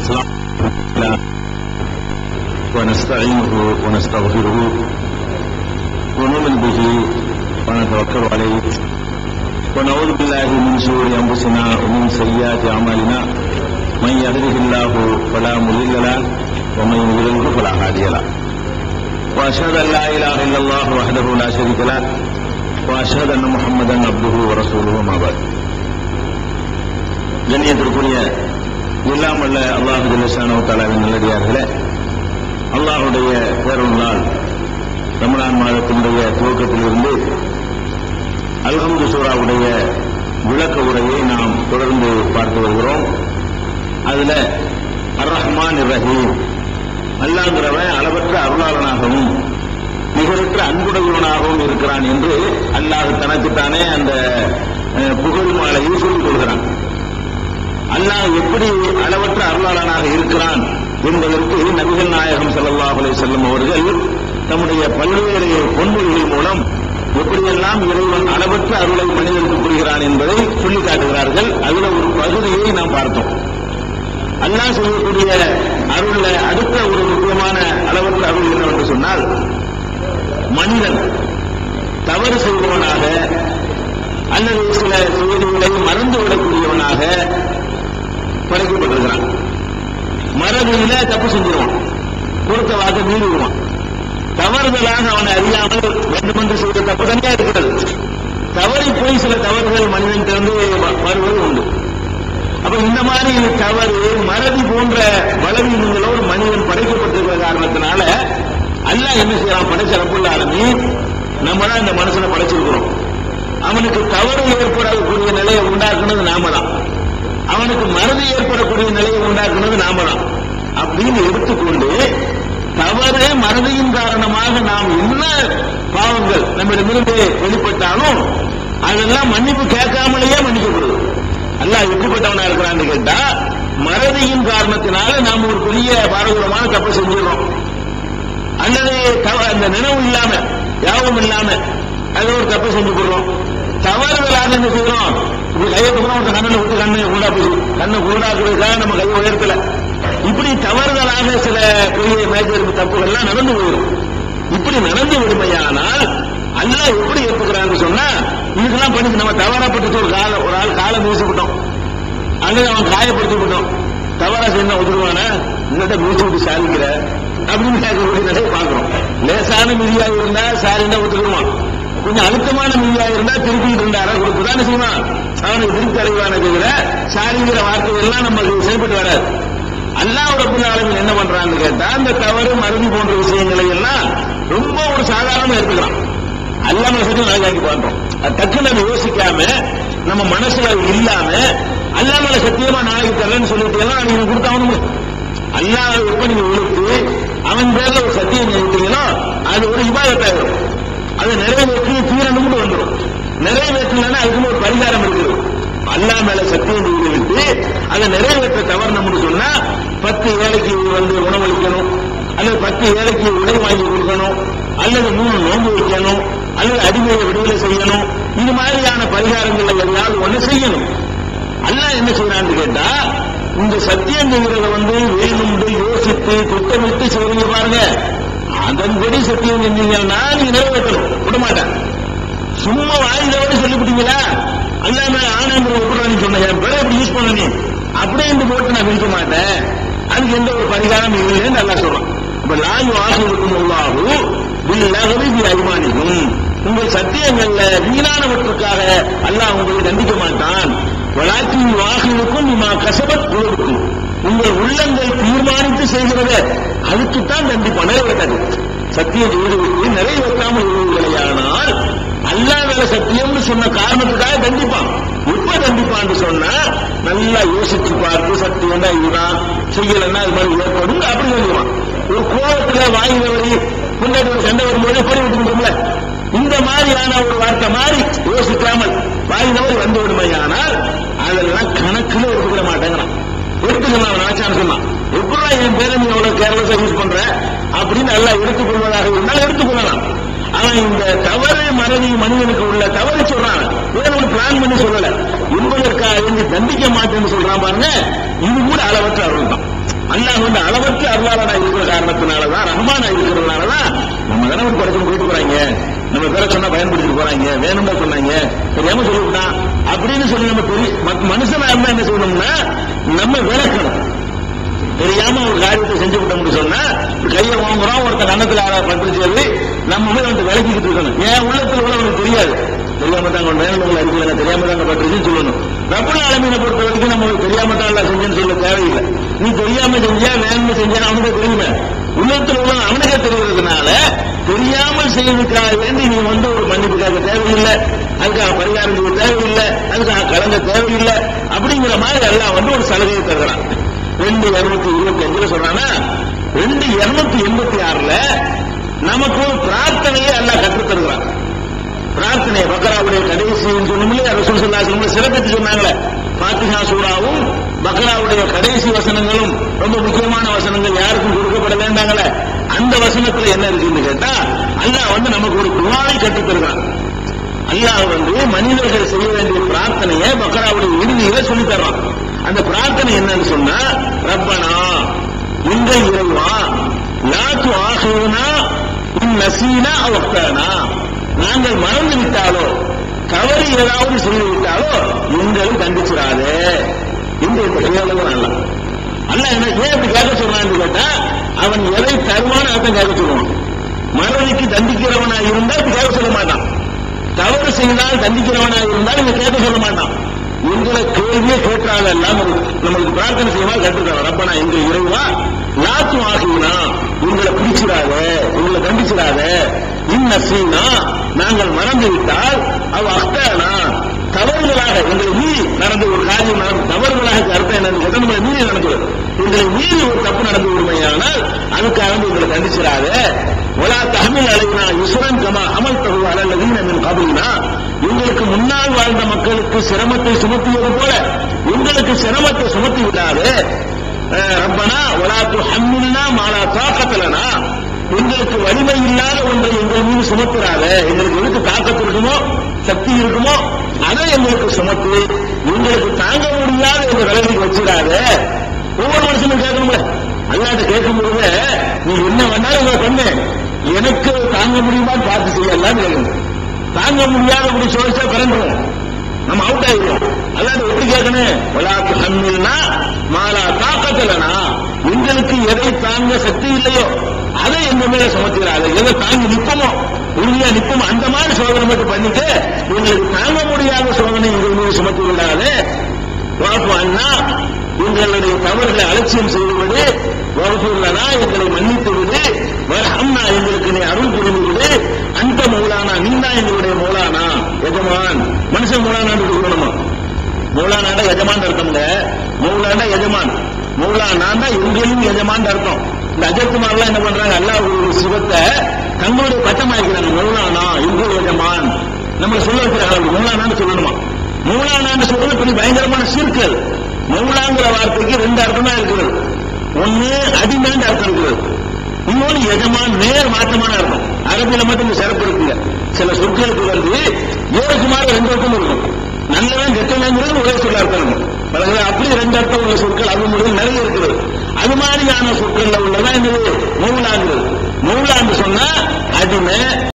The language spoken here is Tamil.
السلام عليكم ونستعينه ونستغفره ونؤمن به ونتوكل عليه ونعوذ بالله من شرور انفسنا ومن سيئات اعمالنا من يهده الله فلا مضل له ومن يضلل فلا هادي له واشهد ان لا اله الا الله وحده لا شريك له واشهد ان محمدا عبده ورسوله ما بعد கண்ணியத்திற்குரிய எல்லாம் வல்ல அல்லாஹு ஜல்லஷானோ தாலாவின் நல்லடியார்களே அல்லாஹுடைய பேரொரு நாள் ரமலான் மாதத்தினுடைய துவக்கத்திலிருந்து அல்ஹம்து சூராவுடைய விளக்க உரையை நாம் தொடர்ந்து பார்த்து வருகிறோம் அதுல அர் ரஹ்மான் ரஹீம் அல்லாங்கிறவன் அளவற்ற அருளாளனாகவும் நிகரற்ற அன்புடையவனாகவும் இருக்கிறான் என்று அல்லாஹ் தனக்குத்தானே அந்த அஹ், புகழ் மாலையை சொல்லிக் கொள்கிறான் அல்லாஹ் எப்படி அளவற்ற அருளாளனாக இருக்கிறான் என்பதற்கு நபிகள் நாயகம் ஸல்லல்லாஹு அலைஹி வஸல்லம் அவர்கள் தம்முடைய பல்வேறு பொன்மொழிகள் மூலம் எப்படியெல்லாம் இறைவன் அளவற்ற அருளை மனிதனுக்கு புரிகிறான் என்பதை சொல்லி காட்டுகிறார்கள் அதுல ஒரு பகுதியை நாம் பார்த்தோம் அல்லாஹ் செய்யக்கூடிய அருள்ல அடுத்த ஒரு முக்கியமான அளவற்ற அருள் என்னவென்று சொன்னால் மனிதன் தவறு செய்பவனாக அல்லது சில செய்திகளை மறந்து விடக்கூடியவனாக படைக்கப்பட்டிருக்கிறான் மறதியில தப்பு செஞ்சிருவான் கொடுத்த வாக்க மீறிடுவான் தவறுதலாக அவனை அறியாமல் வேண்டுமென்று செய்த தப்பு தானே இருக்கிறது தவறி போய் சில தவறுகள் மனிதன் திறந்து வருவது உண்டு அப்ப இந்த மாதிரி தவறு மறதி போன்ற பலவீனங்களோடு மனிதன் படைக்கப்பட்டிருக்கிற காரணத்தினால அல்லாஹ் என்ன செய்யறான் படைச்ச ரப்புள்ள ஆளுமே நம்ம தான் இந்த மனுஷனை படைச்சிருக்கிறோம் அவனுக்கு தவறு ஏற்படக்கூடிய நிலையை உண்டாக்குனது நாம தான் அவனுக்கு மறதி ஏற்படக்கூடிய நிலையை உண்டாக்குனது நாம தான் அப்படின்னு எடுத்துக்கொண்டு தவறு மறதியின் காரணமாக நாம் என்ன பாவங்கள் நம்மிடமிருந்து வெளிப்பட்டாலும் அதெல்லாம் மன்னிப்பு கேட்காமலேயே மன்னிக்கப்படுது அல்லாஹ் எப்படிப்பட்டவனா இருக்கிறான்னு கேட்டா மறதியின் காரணத்தினால நாம் ஒரு பெரிய பாரதூரமான தப்பு செஞ்சிடறோம் அல்லது தவ- அந்த நினைவு இல்லாம யாவும் இல்லாம அது ஒரு தப்பு செஞ்சு போடுறோம் தவறுதலாக என்ன செய்யறோம் இப்படி கையை தூக்கணும் ஒருத்தன் கண்ணில் விட்டு கண்ணை குருடா போய் கண்ணை குருடாக்குறதுக்காக நம்ம கை உயர்த்தல இப்படி தவறுதலாக சில பெரிய மேஜர் தப்புகள்லாம் நடந்து போயிடும் இப்படி நடந்து விடுமையானால் அல்லாஹ் எப்படி ஏற்றுக்கிறான்னு சொன்னா இதுக்கெல்லாம் பண்ணி நம்ம தவறப்பட்டு ஒரு கால ஒரு ஆள் காலை வீசிவிட்டோம் அல்லது அவன் காயப்படுத்தி விட்டோம் தவறா செய்ய உதருவான இன்னட்ட மூச்சு விட்டு சாதிக்கிற அப்படின்னு கேட்கக்கூடிய நிலையை பார்க்கிறோம் லேசான மிதியா இருந்தா சாரின்னா ஒத்துக்குவான் கொஞ்சம் அழுத்தமான மிதியா இருந்தா திருப்பிட்டு இருந்தாரா கொடுக்குதானே செய்வான் அவனுக்கு திருப்தி அடைவான தவிர சாரிங்கிற வார்த்தை எல்லாம் நமக்கு செயல்பட்டு வராது அல்லாஹ் ரப்பல் ஆலமீன் என்ன பண்றான்னு கேட்டா அந்த தவறு மறதி போன்ற விஷயங்களை எல்லாம் ரொம்ப ஒரு சாதாரணமா எடுத்துக்கிறான் அல்லாம சரி நாளைக்கு பண்றோம் அது டக்குன்னு அதை யோசிக்காம நம்ம மனசுல அது இல்லாம அல்லாமல சத்தியமா நாளைக்கு தரேன்னு சொல்லிட்டு எல்லாம் நீங்க கொடுத்தாவணும் அல்லாஹ் எப்ப நீங்க உழைத்து அவன் பேர்ல ஒரு சத்தியம் நினைக்கிறீங்களோ அது ஒரு இபாதத்தாயிரும் அதை நிறைவேற்றி தீரணும் வந்துடும் நிறைவேற்றலன்னா அதுக்கு ஒரு பரிகாரம் இருக்குது அல்லாஹ் மேல சத்தியம் செய்து விட்டு அதை நிறைவேற்ற தவறு சொன்னா பத்து ஏழைக்கு வந்து உணவளிக்கணும் அல்லது பத்து ஏழைக்கு உடை வாங்கி கொடுக்கணும் அல்லது மூணு நோன்பு வைக்கணும் அல்லது அடிமையை விடுதலை செய்யணும் இது மாதிரியான பரிகாரங்களை எல்லாம் ஒண்ணு செய்யணும் அல்லாஹ் என்ன செய்யறான்னு கேட்டா இந்த சத்தியம் செய்கிறத வந்து வேணும்னு யோசித்து திட்டமிட்டு செய்றீங்க பாருங்க அதன்படி சத்தியம் செஞ்சீங்கன்னா நீங்க நிறைவேற்றணும் விட மாட்டேன் சும்மா வாய்ந்தவரை சொல்லிவிட்டீங்களா அல்லாம ஆனந்த விட்டுறான்னு சொன்ன என் பேரை எப்படி யூஸ் பண்ண நீ அப்படியே இந்த போட்டு நான் விற்க மாட்டேன் அதுக்கு எந்த ஒரு பரிகாரம் இல்லைன்னு நல்லா சொல்றான் இப்ப லாயு ஆசிரியருக்கும் உள்ளாகும் பில்லகவி பி அபிமானிக்கும் உங்கள் சத்தியங்கள்ல வீணானவற்றுக்காக அல்லாஹ் உங்களை தண்டிக்க மாட்டான் வளாக்கின் வாகினுக்கும் நீமா கசபத் குழுவுக்கும் உங்கள் உள்ளங்கள் தீர்மானித்து செய்கிறது அதுக்குத்தான் தண்டிப்பான் நிறைவேற்றாது சத்தியம் செய்துவிட்டு நிறைவேற்றாமல் இருந்தீர்களேயானால் அல்லாஹ் மேல சத்தியம்னு சொன்ன காரணத்துக்காக தண்டிப்பான் எப்ப தண்டிப்பான்னு சொன்னா நல்லா யோசிச்சு பார்த்து சத்தியம் தான் இதுதான் செய்யலன்னா இது மாதிரி ஏற்படும் அப்படி சொல்லுவான் ஒரு கோபத்துல வாங்கினவரி முன்னாடி ஒரு சண்டை வரும்போது போய் விட்டுருந்தோம்ல இந்த மாதிரியான ஒரு வார்த்தை மாதிரி யோசிக்காமல் வாங்கினவர் வந்து விடுமையானால் அதெல்லாம் கணக்குல எடுத்துக்கிற மாட்டேங்கிறான் எடுத்துக்கலாம் அவன் நினைச்சான்னு சொன்னான் எப்படா என் பேரை நீ அவ்வளவு கேர்லஸா யூஸ் பண்ற அப்படின்னு எல்லாம் எடுத்துக்கொள்வதாக இருந்தால் எடுத்துக்கொள்ளலாம் அவன் இந்த தவறு மறதி மனிதனுக்கு உள்ள தவறு சொல்றான் வேறொரு பிளான் பண்ணி சொல்லல என்பதற்காக வேண்டி தண்டிக்க மாட்டேன்னு சொல்றான் பாருங்க இது கூட அளவற்ற அருள் தான் அல்லாஹ் வந்து அளவற்ற அருளாளனா இருக்கிற காரணத்தினாலதான் ரஹ்மானா இருக்கிறதுனாலதான் நம்ம தானே ஒரு படத்துல போயிட்டு போறாங்க நம்ம பேர சொன்னா பயன்படுத்திட்டு போறாங்க வேணும்னா சொன்னாங்க தெரியாம சொல்லிவிட்டான் அப்படின்னு சொல்லி நம்ம பெரிய மத்த மனுஷனா இருந்தா என்ன செய்யணும்னா நம்ம விளக்கணும் தெரியாம ஒரு காரியத்தை செஞ்சு விட்டோம்னு சொன்னா கையை வாங்குறோம் ஒருத்தன் கண்ணத்துல பட்டு சொல்லி நம்ம போய் வந்து விளக்கிக்கிட்டு இருக்கணும் ஏன் உள்ளத்துல உள்ள உனக்கு தெரியாது தெரியாம தான் கொண்டு மேலும் அறிக்கல தெரியாம தாங்க பட்டுருச்சுன்னு சொல்லணும் ரப்பன ஆலமீனை பொறுத்த வரைக்கும் நம்ம தெரியாம தான் எல்லாம் செஞ்சேன்னு சொல்ல தேவையில்லை நீ தெரியாம செஞ்சியா வேணும்னு செஞ்சா அவனுக்கு தெரியுமே உள்ளத்துல உள்ள அவனுக்கே தெரிகிறதுனால தெரியாமல் செய்வதற்காக வேண்டி நீ வந்து ஒரு மன்னிப்புக்காக தேவையில்லை அதுக்காக பரிகாரம் செய்ய தேவையில்லை அதுக்காக கலங்க தேவையில்லை அப்படிங்கிற மாதிரி எல்லாம் வந்து ஒரு சலுகையை தருகிறான் ரெண்டு இருநூத்தி இருபத்தி அஞ்சுல சொல்றானா ரெண்டு இருநூத்தி எண்பத்தி ஆறுல நமக்கு ஒரு பிரார்த்தனையை எல்லாம் கற்றுத் தருகிறான் பிரார்த்தனை பக்கராவுடைய கடைசின்னு சொன்னோம்ல ரசூல் சொல்லாசனம் சிறப்பித்து சொன்னாங்களே பாத்திகா சூறாவும் பக்ராவுடைய கடைசி வசனங்களும் ரொம்ப முக்கியமான வசனங்கள் யாருக்கும் கொடுக்கப்பட வேண்டாங்களே அந்த வசனத்துல என்ன இருக்குன்னு கேட்டா அல்லாஹ் வந்து நமக்கு ஒரு துவாவை கற்றுத் தருகிறான் அல்லாஹ் வந்து மனிதர்கள் செய்ய வேண்டிய பிரார்த்தனையை பக்ராவுடைய இறுதியில சொல்லி தர்றான் அந்த பிரார்த்தனை என்னன்னு சொன்னா ரப்பனா இந்த இறைவா லாத்து ஆகுனா இன் நசீனா அவக்தானா நாங்கள் மறந்து விட்டாலோ தவறு ஏதாவது செய்து விட்டாலோ எங்களை தண்டிச்சிடாதே என்று இந்த கையாளர்கள் அல்ல அல்ல என்ன ஏன் இப்படி கேட்க சொல்றான்னு கேட்டா அவன் எதை தருவான்னு அர்த்தம் கேட்க சொல்லுவான் மறுபடிக்கு தண்டிக்கிறவனா இருந்தால் இப்படி கேட்க சொல்ல மாட்டான் தவறு செய்தால் தண்டிக்கிறவனா இருந்தால் இங்க கேட்க சொல்ல மாட்டான் எங்களை கேள்வியே கேட்டாலெல்லாம் நம்மளுக்கு பிரார்த்தனை செய்யமா கேட்டுருக்காங்க ரப்பனா எங்க இறைவா லாத்து ஆகுனா உங்களை பிடிச்சிடாத உங்களை தண்டிச்சிடாத இன்னசீனா நாங்கள் மறந்து விட்டால் அவ அக்தானா தவறுகளாக எங்களை மீறி நடந்த ஒரு காரியம் நடந்து தவறுகளாக அர்த்தம் என்னன்னு கேட்டா நம்மளை மீறி நடந்தது எங்களை மீறி ஒரு தப்பு நடந்து விடுமையானால் அதுக்காக வந்து எங்களை தண்டிச்சிடாத ஒலா தகமில் அலைனா இசுரன் கமா அமல் தகு அல்லது நம்ம கபலினா உங்களுக்கு முன்னால் வாழ்ந்த மக்களுக்கு சிரமத்தை சுமத்தியது போல உங்களுக்கு சிரமத்தை சுமத்தி விடாது ரப்பனா ஒலாத்து ஹம்மில்னா மாலா தாக்கத்தலனா எங்களுக்கு வலிமை இல்லாத ஒன்றை எங்கள் மீது சுமத்துறாத எங்களுக்கு எதுக்கு தாக்கத்து இருக்குமோ சக்தி இருக்குமோ அதை எங்களுக்கு சுமத்து எங்களுக்கு தாங்க முடியாத எங்க விலகிக்கு வச்சிடாத ஒவ்வொரு மனுஷனும் கேட்கணும்ல அல்லாட்ட கேட்கும் பொழுது நீ என்ன வேணாலும் உங்களை பண்ணு எனக்கு தாங்க முடியுமான்னு பார்த்து செய்யலாம் கேட்கணும் தாங்க முடியாத அப்படி சோதிச்சா பிறந்துடும் நம்ம அவுட் ஆயிடுவோம் அல்லாத எப்படி கேட்கணும் வலாத்து ஹம்மில்னா மாலா தாக்கத்தலனா எங்களுக்கு எதை தாங்க சக்தி இல்லையோ அதை எங்க மேல சுமத்துகிறாரு எதை தாங்கி நிப்பமோ உறுதியா நிப்பமோ அந்த மாதிரி சோதனை மட்டும் பண்ணிட்டு உங்களுக்கு தாங்க முடியாத சோதனை எங்கள் மீது சுமத்தி விடாது வாப்பு அண்ணா எங்களுடைய தவறுகளை அலட்சியம் செய்துவிடு வகுப்புள்ளனா எங்களை மன்னித்து விடு அண்ணா எங்களுக்கு நீ அருள் புரிந்து விடு அந்த மௌலானா நீ தான் எங்களுடைய மௌலானா எஜமான் மனுஷன் மௌலானான்னு சொல்லணுமா மௌலானாண்டா எஜமான் அர்த்தம்ல மௌலாண்டா எஜமான் மௌலானாண்டா எங்கேயும் எஜமான் அர்த்தம் இந்த அஜயகுமார்லாம் என்ன பண்றாங்க அல்லாஹ் ஒரு சிவத்தை தங்களுடைய பட்டமாக்கிறாங்க மௌலானா எங்கள் எஜமான் நம்ம சொல்ல வைக்கிறாங்க மௌலானான்னு சொல்லணுமா மௌலானான்னு சொல்றது பெரிய பயங்கரமான சீர்கல் மௌலாங்கிற வார்த்தைக்கு ரெண்டு அர்த்தமா இருக்கிறது ஒண்ணு அடிமைன்ற அர்த்தம் இருக்கிறது இன்னொன்று எஜமான் நேர் மாற்றமான அர்த்தம் அரபியில மட்டும் இந்த சிறப்பு இருக்குங்க சில சொற்களுக்கு வந்து ஏழுக்கு மாறு ரெண்டு அர்த்தம் இருக்கும் நல்லவன் கெட்டவங்கிறது ஒரே சொல்ல அர்த்தம் இருக்கும் பிறகு அப்படி ரெண்டு அர்த்தம் உள்ள சொற்கள் அது மொழியில் நிறைய இருக்கிறது அது மாதிரியான சொற்கள்ல உள்ளதான் என்னது மௌலாங்கிறது மௌலான்னு சொன்னா அடிமை